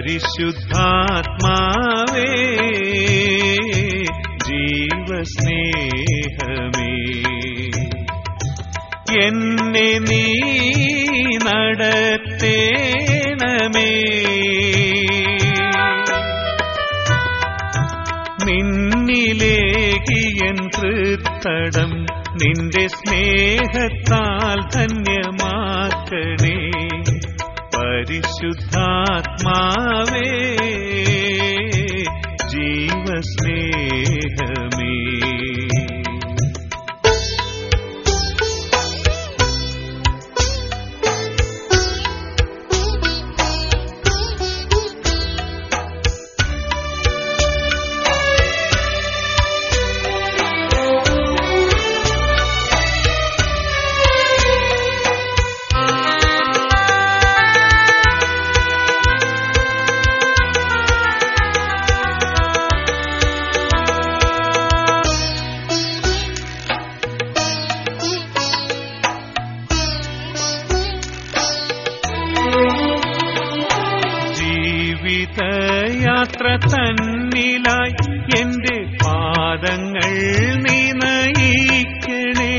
പരിശുദ്ധാത്മാവേ ജീവസ്നേഹമേ എന്നെ നീ നടത്തേണമേ നിന്നിലേകിയൻ തൃത്തടം നിന്റെ സ്നേഹത്താൽ ധന്യമാക്കണേ പരിശുദ്ധാത്മാവേ ജീവസ്നേഹമേ ജീവിതയാത്ര തന്നിലായി എന്റെ പാദങ്ങൾ നീ നയിക്കണേ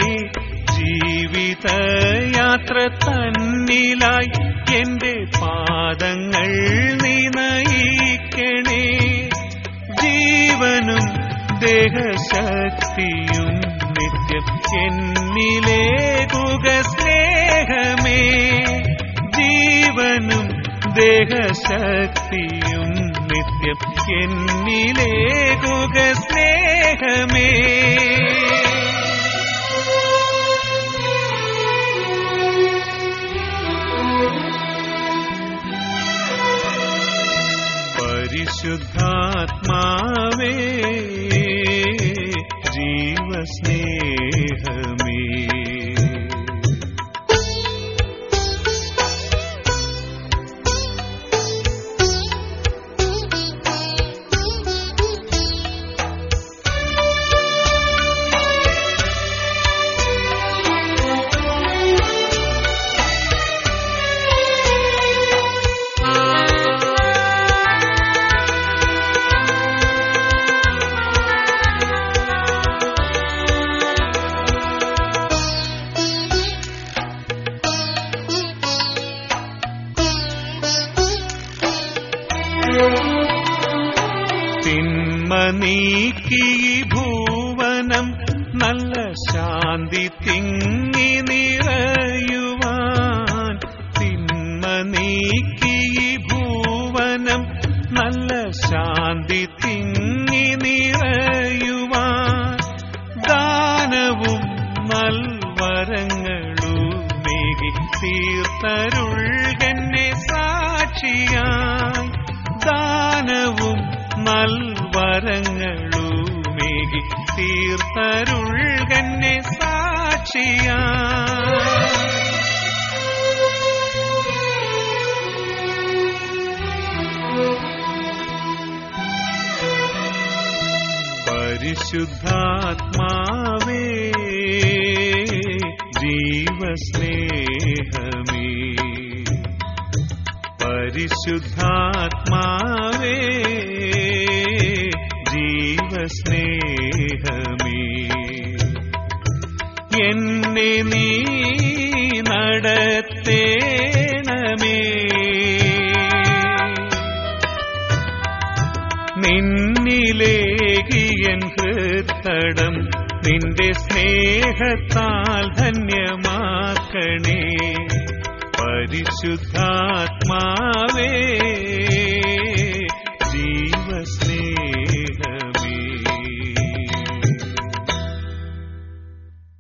ജീവിതയാത്ര തന്നിലായി എന്റെ പാദങ്ങൾ നീ നയിക്കണേ ജീവനും ദേഹശക്തിയും നിത്യം എന്നിലേകുക സ്നേഹമേ ജീവനും ദേഹശക്തിയും നിത്യം എന്നിലേകുക സ്നേഹമേ പരിശുദ്ധാത്മാവേ ജീവസ്നേഹമേ തിന്മ നീക്കി ഈ ഭൂവനം നല്ല ശാന്തി തിങ്ങി നിറയുവാൻ തിന്മ നീക്കി ഈ ഭൂവനം നല്ല ശാന്തി തിങ്ങി നിറയുവാൻ ദാനവും നൽവരങ്ങളുമേകി തീർത്തരുൾകന്നെ സാക്ഷിയായി ദാനവും നൽവരങ്ങളുമേകി തീർത്തരുൾകന്നെ സാക്ഷിയായി പരിശുദ്ധാത്മാവേ ജീവസ്നേഹമേ പരിശുദ്ധാത്മാവേ ജീവസ്നേഹമേ എന്നെ നീ നടത്തേണമേ നിന്നിലേകിയൻ ഹൃത്തടം നിന്റെ സ്നേഹത്താൽ ധന്യമാക്കണേ പരിശുദ്ധാത്മാവേ ജീവസ്നേഹമേ